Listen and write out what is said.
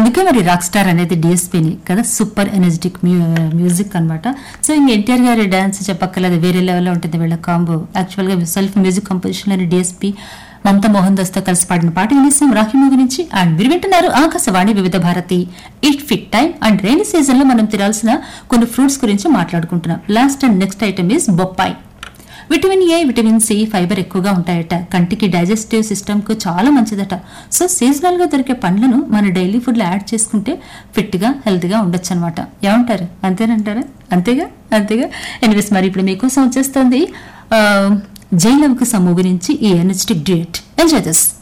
అందుకే మరి rock star అనేది డిఎస్పీని కదా సూపర్ ఎనర్జెటిక్ మ్యూజిక్ అన్నమాట సో ఇంక ఎన్టీఆర్ గారి డాన్స్ చెప్పక్కర్లేదు వేరే లెవెల్లో ఉంటుంది వీళ్ళ కాంబో యాక్చువల్ గా సెల్ఫ్ మ్యూజిక్ కంపోజిషన్ అని డిఎస్పీ మమతా మోహన్ దాస్ తో కలిసి పాడిన పాట వినేసాం రాఖీ మూవీ నుంచి అండ్ మీరు వింటున్నారు Akashvani Vividh Bharati it fit time and rainy season లో మనం తినాల్సిన కొన్ని ఫ్రూట్స్ గురించి మాట్లాడుకుంటున్నాం last and next item is బొప్పాయి vitamin A vitamin C fibre ఎక్కువగా ఉంటాయట కంటికి డైజెస్టివ్ సిస్టమ్ కు చాలా మంచిదట సో సీజనల్ గా దొరికే పండ్లను మన డైలీ ఫుడ్ లో యాడ్ చేసుకుంటే ఫిట్ గా హెల్త్ గా ఉండొచ్చు అనమాట ఏమంటారు అంతేనంటారా అంతేగా అంతేగా ఎనివేస్ మరి ఇప్పుడు మీకోసం వచ్చేస్తుంది జైలవ్ కు మూవీ నుంచి ఈ ఎనర్జెటిక్ డ్యూట్ ఎంజాయ్ దిస్